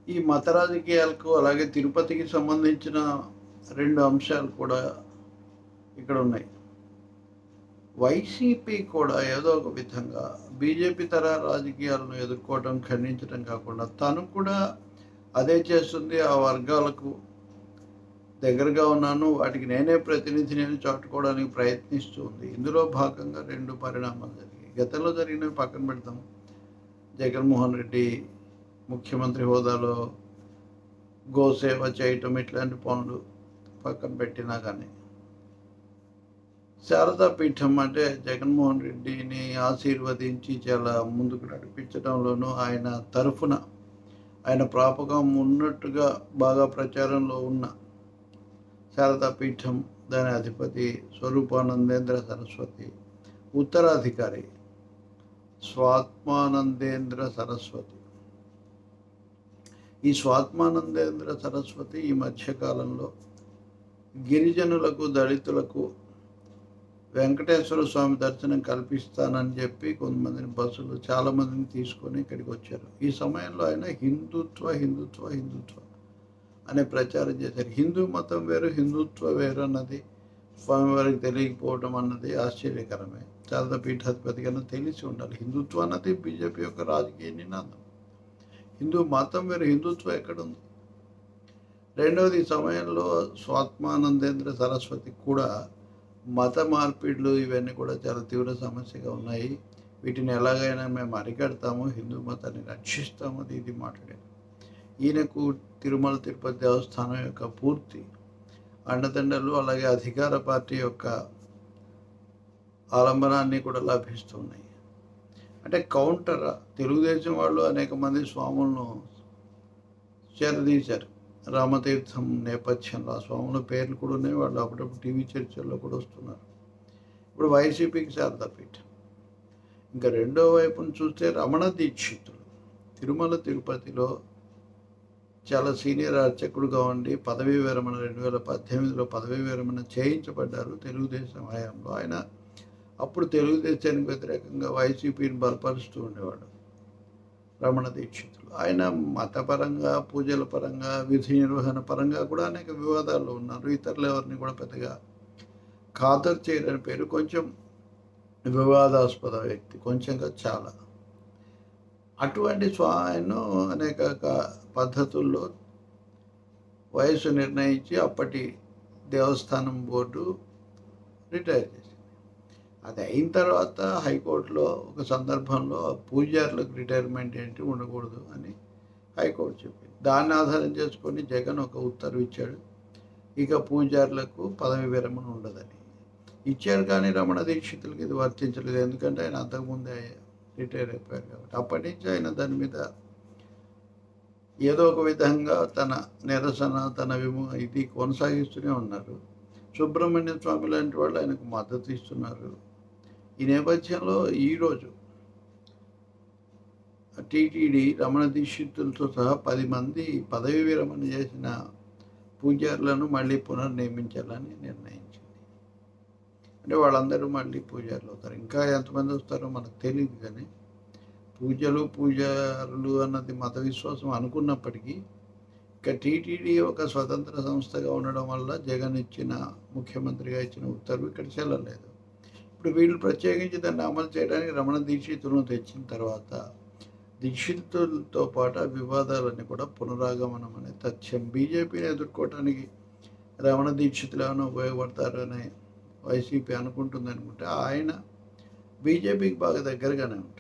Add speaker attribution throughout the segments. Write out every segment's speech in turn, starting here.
Speaker 1: ఈ మత రాజకీయాలకు అలాగే తిరుపతికి సంబంధించిన రెండు అంశాలు కూడా ఇక్కడ ఉన్నాయి వైసీపీ కూడా ఏదో ఒక విధంగా బీజేపీ తర రాజకీయాలను ఎదుర్కోవడం ఖండించడం కాకుండా తను కూడా అదే చేస్తుంది ఆ వర్గాలకు దగ్గరగా ఉన్నాను వాటికి నేనే ప్రతినిధి నేను చాటుకోవడానికి ప్రయత్నిస్తూ ఉంది ఇందులో భాగంగా రెండు పరిణామాలు జరిగాయి గతంలో జరిగినవి పక్కన పెడతాం జగన్మోహన్ రెడ్డి ముఖ్యమంత్రి హోదాలో గోసేవ చేయటం ఇట్లాంటి పనులు పక్కన పెట్టినా కానీ శారదా పీఠం అంటే జగన్మోహన్ రెడ్డిని ఆశీర్వదించి చాలా ముందుకు నడిపించడంలోనూ ఆయన తరఫున ఆయన ప్రాపకం ఉన్నట్టుగా బాగా ప్రచారంలో ఉన్న శారదా పీఠం దాని అధిపతి స్వరూపానందేంద్ర సరస్వతి ఉత్తరాధికారి స్వాత్మానందేంద్ర సరస్వతి ఈ స్వాత్మానందేంద్ర సరస్వతి ఈ మధ్యకాలంలో గిరిజనులకు దళితులకు వెంకటేశ్వర స్వామి దర్శనం కల్పిస్తానని చెప్పి కొంతమందిని బస్సులు చాలామందిని తీసుకొని ఇక్కడికి వచ్చారు ఈ సమయంలో ఆయన హిందుత్వ హిందుత్వ హిందుత్వ అనే ప్రచారం చేశారు హిందూ మతం వేరు హిందుత్వ వేరు అన్నది స్వామివారికి తెలియకపోవడం అన్నది ఆశ్చర్యకరమే శారద పీఠాధిపతి కన్నా తెలిసి ఉండాలి హిందుత్వం అన్నది బీజేపీ యొక్క రాజకీయ నినాదం హిందూ మతం వేరు హిందుత్వం ఎక్కడుంది రెండవది ఈ సమయంలో స్వాత్మానందేంద్ర సరస్వతి కూడా మత మార్పిడులు ఇవన్నీ కూడా చాలా తీవ్ర సమస్యగా ఉన్నాయి వీటిని ఎలాగైనా మేము అరికడతాము హిందూ మతాన్ని రక్షిస్తాము అది ఇది మాట్లాడారు ఈయనకు తిరుమల తిరుపతి దేవస్థానం యొక్క పూర్తి అండదండలు అలాగే అధికార పార్టీ యొక్క ఆలంబనాన్ని కూడా లభిస్తున్నాయి అంటే కౌంటర్ తెలుగుదేశం వాళ్ళు అనేక మంది స్వాములను చేరదీశారు రామతీర్థం నేపథ్యంలో ఆ స్వాముల పేర్లు కూడా ఉన్నాయి వాళ్ళు అప్పుడప్పుడు టీవీ చర్చల్లో కూడా వస్తున్నారు ఇప్పుడు వైసీపీకి శారదాపీఠ ఇంకా రెండో వైపును చూస్తే రమణ దీక్షితులు తిరుమల తిరుపతిలో చాలా సీనియర్ అర్చకుడుగా ఉండి పదవీ విరమణ రెండు వేల పద్దెనిమిదిలో పదవీ విరమణ చేయించబడ్డారు తెలుగుదేశం హయాంలో ఆయన అప్పుడు తెలుగుదేశానికి వ్యతిరేకంగా వైసీపీని బలపరుస్తూ ఉండేవాడు రమణ దీక్షితులు ఆయన మతపరంగా పూజల పరంగా విధి నిర్వహణ పరంగా కూడా అనేక వివాదాల్లో ఉన్నారు ఇతరులు ఎవరిని కూడా పెద్దగా ఖాతరు చేయరని పేరు కొంచెం వివాదాస్పద వ్యక్తి కొంచెంగా చాలా అటువంటి స్వాయను అనేక క- పద్ధతుల్లో వయసు నిర్ణయించి అప్పటి దేవస్థానం బోర్డు రిటైర్ చేసింది అది అయిన తర్వాత హైకోర్టులో ఒక సందర్భంలో పూజారులకు రిటైర్మెంట్ ఏంటి ఉండకూడదు అని హైకోర్టు చెప్పింది దాన్ని ఆధారం చేసుకొని జగన్ ఒక ఉత్తర్వు ఇచ్చాడు ఇక పూజారులకు పదవి విరమణ ఉండదని ఇచ్చారు కానీ రమణ దీక్షితులకి ఇది వర్తించలేదు ఎందుకంటే ఆయన అంతకుముందే రిటైర్ అయిపోయారు కాబట్టి అప్పటి నుంచి ఆయన దాని మీద ఏదో ఒక విధంగా తన నిరసన తన విము ఇది కొనసాగిస్తూనే ఉన్నారు సుబ్రహ్మణ్య స్వామి లాంటి వాళ్ళు ఆయనకు మద్దతు ఇస్తున్నారు ఈ నేపథ్యంలో ఈరోజు టీటీడీ రమణ దీక్షితులతో సహా పది మంది పదవి విరమణ చేసిన పూజారులను మళ్ళీ పునర్నియమించాలని నిర్ణయించింది అంటే వాళ్ళందరూ మళ్ళీ పూజారులు అవుతారు ఇంకా ఎంతమంది వస్తారో మనకు తెలియదు కానీ పూజలు పూజారులు అన్నది మత విశ్వాసం అనుకున్నప్పటికీ ఇక టీటీడీ ఒక స్వతంత్ర సంస్థగా ఉండడం వల్ల జగన్ ఇచ్చిన ముఖ్యమంత్రిగా ఇచ్చిన ఉత్తర్వు ఇక్కడ చెల్లలేదు ఇప్పుడు వీళ్ళు ప్రత్యేకించి దాన్ని అమలు చేయడానికి రమణ దీక్షితులను తెచ్చిన తర్వాత దీక్షితులతో పాటు ఆ వివాదాలన్నీ కూడా పునరాగమనం అనే తథ్యం బీజేపీని ఎదుర్కోవటానికి రమణ దీక్షితులు ఏమైనా ఉపయోగపడతారు అని వైసీపీ అనుకుంటుంది అనుకుంటే ఆయన బీజేపీకి బాగా దగ్గరగానే ఉంటారు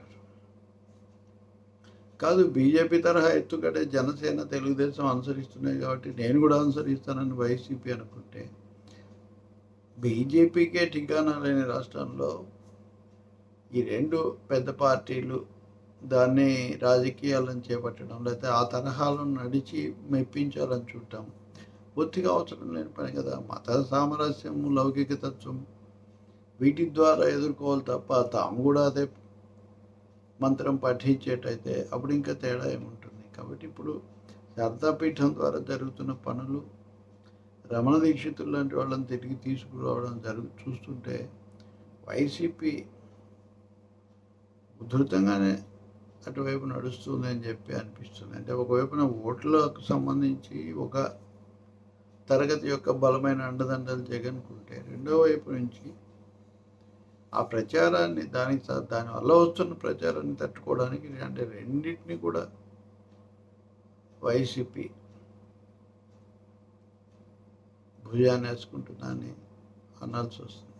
Speaker 1: కాదు బీజేపీ తరహా ఎత్తుగడే జనసేన తెలుగుదేశం అనుసరిస్తున్నాయి కాబట్టి నేను కూడా అనుసరిస్తానని వైసీపీ అనుకుంటే బీజేపీకే ఠికానా లేని రాష్ట్రంలో ఈ రెండు పెద్ద పార్టీలు దాన్ని రాజకీయాలను చేపట్టడం లేకపోతే ఆ తరహాలో నడిచి మెప్పించాలని చూడటం బొత్తిగా అవసరం లేని పని కదా మత సామరస్యం లౌకిక తత్వం వీటి ద్వారా ఎదుర్కోవాలి తప్ప తాము కూడా అదే మంత్రం పఠించేటైతే అప్పుడు ఇంకా తేడా ఏముంటుంది కాబట్టి ఇప్పుడు శారదాపీఠం ద్వారా జరుగుతున్న పనులు రమణ దీక్షితులు లాంటి వాళ్ళని తిరిగి తీసుకురావడం జరుగు చూస్తుంటే వైసీపీ ఉధృతంగానే అటువైపు నడుస్తుంది అని చెప్పి అనిపిస్తుంది అంటే ఒకవైపున ఓట్లకు సంబంధించి ఒక తరగతి యొక్క బలమైన అండదండలు జగన్కుంటే రెండో వైపు నుంచి ఆ ప్రచారాన్ని దానికి త- దానివల్ల వస్తున్న ప్రచారాన్ని తట్టుకోవడానికి అంటే రెండింటిని కూడా వైసీపీ భుజాన్ని వేసుకుంటుందని అనాల్సి వస్తుంది